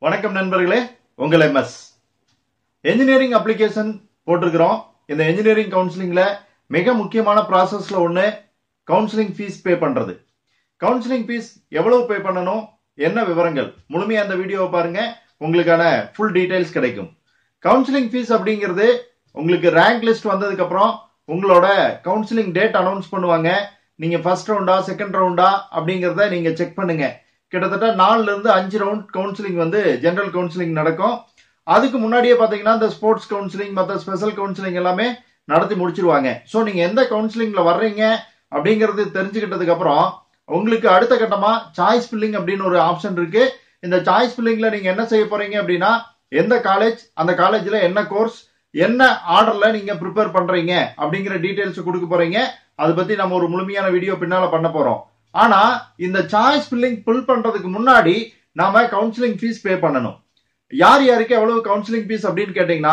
வணக்கம் நண்பர்களே உங்கள் எம்எஸ் என்ஜினியரிங் அப்ளிகேஷன் போட்டிருக்கிறோம் இந்த என்ஜினியரிங் கவுன்சிலிங்ல மிக முக்கியமான ப்ராசஸ்ல ஒன்று கவுன்சிலிங் ஃபீஸ் பே பண்றது கவுன்சிலிங் ஃபீஸ் எவ்வளவு பே பண்ணணும் என்ன விவரங்கள் முழுமையா அந்த வீடியோவை பாருங்க உங்களுக்கான ஃபுல் டீடைல்ஸ் கிடைக்கும் கவுன்சிலிங் ஃபீஸ் அப்படிங்கிறது உங்களுக்கு ரேங்க் லிஸ்ட் வந்ததுக்கு அப்புறம் உங்களோட கவுன்சிலிங் டேட் அனௌன்ஸ் பண்ணுவாங்க நீங்க ஃபர்ஸ்ட் ரவுண்டா செகண்ட் ரவுண்டா அப்படிங்கறத நீங்க செக் பண்ணுங்க கிட்டத்தட்ட நாலுல இருந்து அஞ்சு ரவுண்ட் கவுன்சிலிங் வந்து ஜெனரல் கவுன்சிலிங் நடக்கும் அதுக்கு முன்னாடியே பாத்தீங்கன்னா இந்த ஸ்போர்ட்ஸ் கவுன்சிலிங் மற்ற ஸ்பெஷல் கவுன்சிலிங் எல்லாமே நடத்தி முடிச்சிருவாங்க ஸோ நீங்க எந்த கவுன்சிலிங்ல வர்றீங்க அப்படிங்கறது தெரிஞ்சுக்கிட்டதுக்கு அப்புறம் உங்களுக்கு அடுத்த கட்டமா சாய்ஸ் ஃபில்லிங் அப்படின்னு ஒரு ஆப்ஷன் இருக்கு இந்த சாய்ஸ் ஃபில்லிங்ல நீங்க என்ன செய்ய போறீங்க அப்படின்னா எந்த காலேஜ் அந்த காலேஜ்ல என்ன கோர்ஸ் என்ன ஆர்டர்ல நீங்க ப்ரிப்பேர் பண்றீங்க அப்படிங்கிற டீடைல்ஸ் கொடுக்க போறீங்க அதை பத்தி நம்ம ஒரு முழுமையான வீடியோ பின்னால பண்ண போறோம் ஆனா இந்த சாய்ஸ் ஃபில்லிங் ஃபில் பண்றதுக்கு முன்னாடி நாம கவுன்சிலிங் ஃபீஸ் பே பண்ணணும் யார் யாருக்கு எவ்வளவு கவுன்சிலிங் ஃபீஸ் அப்படின்னு கேட்டீங்கன்னா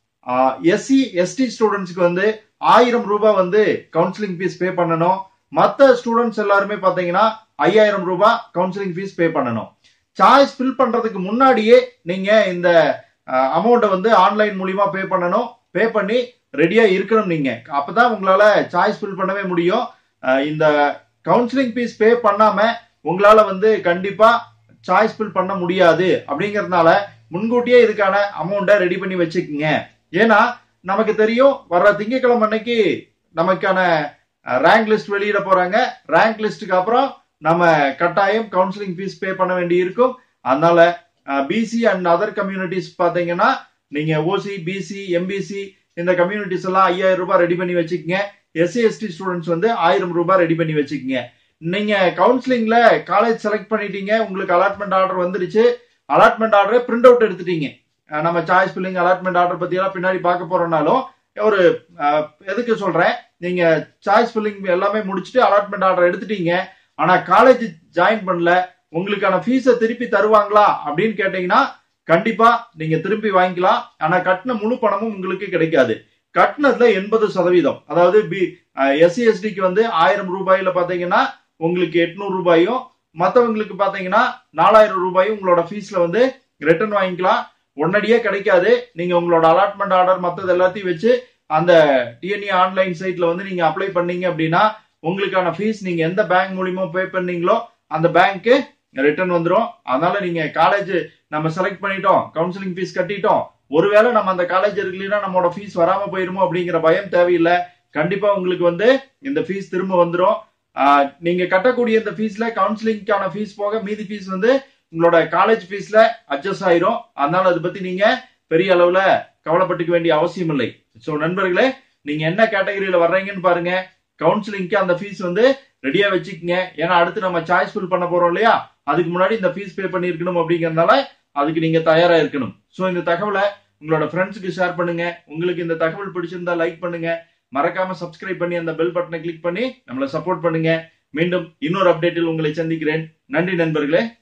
எஸ்சி எஸ்டி ஸ்டூடெண்ட்ஸ்க்கு வந்து ஆயிரம் ரூபாய் வந்து கவுன்சிலிங் ஃபீஸ் பே பண்ணணும் மற்ற ஸ்டூடெண்ட்ஸ் எல்லாருமே பாத்தீங்கன்னா ஐயாயிரம் ரூபாய் கவுன்சிலிங் ஃபீஸ் பே பண்ணணும் சாய்ஸ் ஃபில் பண்றதுக்கு முன்னாடியே நீங்க இந்த அமௌண்ட்டை வந்து ஆன்லைன் மூலியமா பே பண்ணணும் பே பண்ணி ரெடியா இருக்கணும் நீங்க அப்பதான் உங்களால சாய்ஸ் ஃபில் பண்ணவே முடியும் அஹ் இந்த கவுன்சிலிங் ஃபீஸ் பே பண்ணாம உங்களால வந்து கண்டிப்பா சாய்ஸ் ஃபில் பண்ண முடியாது அப்படிங்கறதுனால முன்கூட்டியே இதுக்கான அமௌண்ட்டை ரெடி பண்ணி வச்சுக்கோங்க ஏன்னா நமக்கு தெரியும் வர்ற திங்கக்கிழமை அன்னைக்கு நமக்கான ரேங்க் லிஸ்ட் வெளியிட போறாங்க ரேங்க் லிஸ்ட்டுக்கு அப்புறம் நம்ம கட்டாயம் கவுன்சிலிங் ஃபீஸ் பே பண்ண வேண்டி இருக்கும் அதனால பிசி அண்ட் அதர் கம்யூனிட்டிஸ் பாத்தீங்கன்னா நீங்க ஓசி பிசி எம்பிசி இந்த கம்யூனிட்டிஸ் எல்லாம் ஐயாயிரம் ரூபாய் ரெடி பண்ணி வச்சுக்கோங்க எஸ்சி எஸ்டி ஸ்டூடெண்ட்ஸ் வந்து ஆயிரம் ரூபாய் ரெடி பண்ணி வச்சுக்கோங்க நீங்க கவுன்சிலிங்ல காலேஜ் செலக்ட் பண்ணிட்டீங்க உங்களுக்கு அலாட்மெண்ட் ஆர்டர் வந்துருச்சு அலாட்மெண்ட் ஆர்டரை பிரிண்ட் அவுட் எடுத்துட்டீங்க அஹ் நம்ம சாய்ஸ் ஃபில்லிங் அலாட்மெண்ட் ஆர்டர் பத்தி எல்லாம் பின்னாடி பார்க்க போறோம்னாலும் ஒரு அஹ், எதுக்கு சொல்றேன் நீங்க சாய்ஸ் ஃபில்லிங் எல்லாமே முடிச்சுட்டு அலாட்மெண்ட் ஆர்டர் எடுத்துட்டீங்க ஆனா காலேஜ் ஜாயின் பண்ணல உங்களுக்கான ஃபீஸை திருப்பி தருவாங்களா அப்படின்னு கேட்டீங்கன்னா கண்டிப்பா நீங்க திருப்பி வாங்கிக்கலாம் ஆனா கட்டின முழு பணமும் உங்களுக்கு கிடைக்காது கட்டினதுல எண்பது சதவீதம் அதாவது பி எஸ்சி எஸ்டிக்கு வந்து ஆயிரம் ரூபாயில பாத்தீங்கன்னா உங்களுக்கு எட்நூறு ரூபாயும் மத்தவங்களுக்கு பாத்தீங்கன்னா நாலாயிரம் ரூபாயும் உங்களோட ஃபீஸ்ல வந்து ரிட்டர்ன் வாங்கிக்கலாம் உடனடியே கிடைக்காது நீங்க உங்களோட அலாட்மெண்ட் ஆர்டர் மத்தது எல்லாத்தையும் வச்சு அந்த டிஎன்இ ஆன்லைன் சைட்ல வந்து நீங்க அப்ளை பண்ணீங்க அப்படின்னா உங்களுக்கான ஃபீஸ் நீங்க எந்த பேங்க் மூலியமா பே பண்ணீங்களோ அந்த பேங்க்கு ரிட்டர்ன் வந்துடும் அதனால நீங்க காலேஜ் நம்ம செலக்ட் பண்ணிட்டோம் கவுன்சிலிங் ஃபீஸ் கட்டிட்டோம் ஒருவேளை நம்ம அந்த காலேஜ் இருக்குல்லைன்னா நம்மளோட ஃபீஸ் வராம போயிருமோ அப்படிங்கிற பயம் தேவையில்லை கண்டிப்பா உங்களுக்கு வந்து இந்த ஃபீஸ் திரும்ப வந்துடும் ஆஹ் நீங்க கட்டக்கூடிய இந்த ஃபீஸ்ல கவுன்சிலிங்கான ஃபீஸ் போக மீதி ஃபீஸ் வந்து உங்களோட காலேஜ் ஃபீஸ்ல அட்ஜஸ்ட் ஆயிரும் அதனால அதை பத்தி நீங்க பெரிய அளவுல கவலைப்பட்டுக்க வேண்டிய அவசியம் இல்லை சோ நண்பர்களே நீங்க என்ன கேட்டகரியில வர்றீங்கன்னு பாருங்க கவுன்சிலிங்க்கு அந்த ஃபீஸ் வந்து ரெடியா வச்சுக்கோங்க ஏன்னா அடுத்து நம்ம சாய்ஸ் ஃபில் பண்ண போறோம் இல்லையா அதுக்கு முன்னாடி இந்த ஃபீஸ் பே பண்ணிருக்கணும் அப்படிங்கறதுனால அதுக்கு நீங்க தயாரா இருக்கணும் சோ இந்த தகவலை உங்களோட ஃப்ரெண்ட்ஸுக்கு ஷேர் பண்ணுங்க உங்களுக்கு இந்த தகவல் பிடிச்சிருந்தா லைக் பண்ணுங்க மறக்காம சப்ஸ்கிரைப் பண்ணி அந்த பெல் பட்டனை கிளிக் பண்ணி நம்மளை சப்போர்ட் பண்ணுங்க மீண்டும் இன்னொரு அப்டேட்டில் உங்களை சந்திக்கிறேன் நன்றி நண்பர்களே